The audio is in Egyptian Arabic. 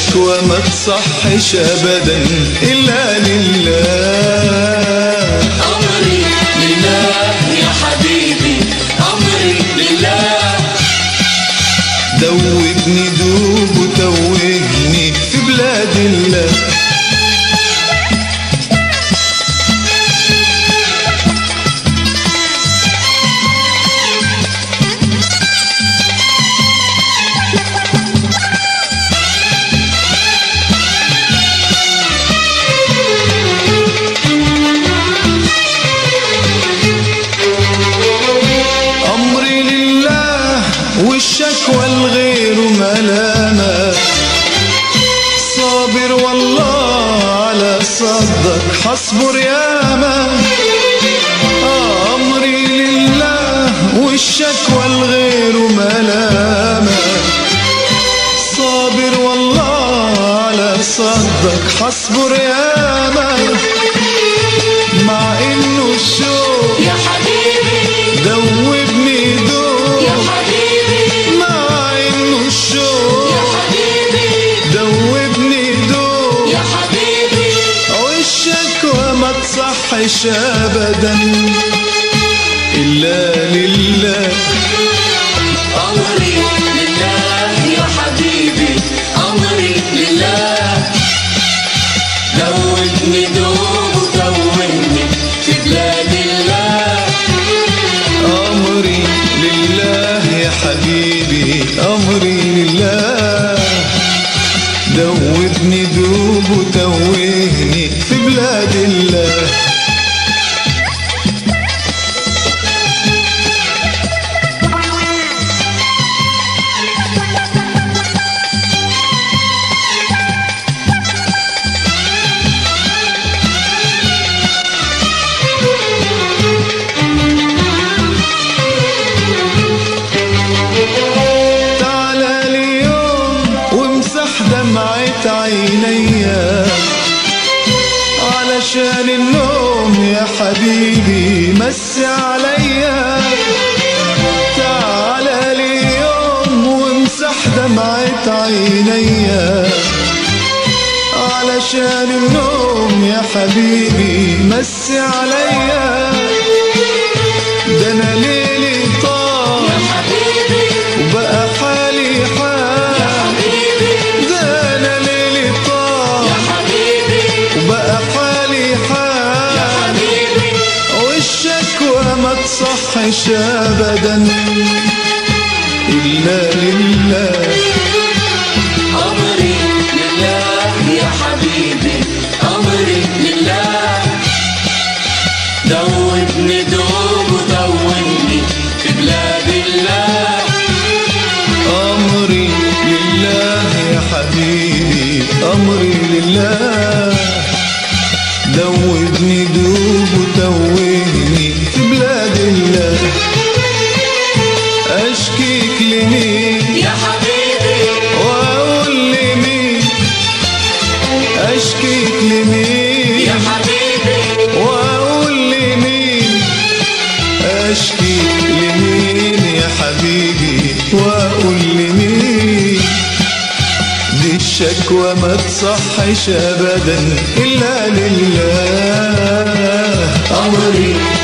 الشكوى ما تصحش ابدا الا لله أمري لله يا حبيبي أمري لله دوبني دوب وتوهني في بلاد الله أمري لله والشكوى الغير ملامة صابر والله على صدك حصبر ياما آه، أمري لله والشكوى الغير ملامة صابر والله على صدك حصبر ياما مع انه الشوق يا حبيبي دوبني دوب يا حبيبي مع انه الشوق يا حبيبي دوبني دوب يا حبيبي والشكوى ما تصحش ابدا الا لله أمري لله يا حبيبي أمري لله دوبني دوب ودوبني في بلاد الله امري لله يا حبيبي امري لله دوبني دوب وتوهني في بلاد الله تعالى اليوم وامسح دمعة عينيا علشان النوم يا حبيبي مس عليا تعالى اليوم وامسح دمعة عينيا علشان النوم يا حبيبي مس عليا ده انا ليلي طار يا حبيبي وبقى حالي يا حال حبيبي ده انا ليلي يا طار حبيبي وبقى حالي يا حال حبيبي والشكوى ما تصحش ابدا الا لله أمري لله يا حبيبي أمري لله دوبني دوب ودوبني في بلاد الله امري لله يا حبيبي امري لله دوبني دوب وتوهني في بلاد الله اشكيك لمين يا حبيبي واقول لمين اشكيك لمين يا حبيبي واقول لمين اشكيك لمين يا حبيبي واقول لمين دي الشكوى ما تصحش ابدا الا لله امري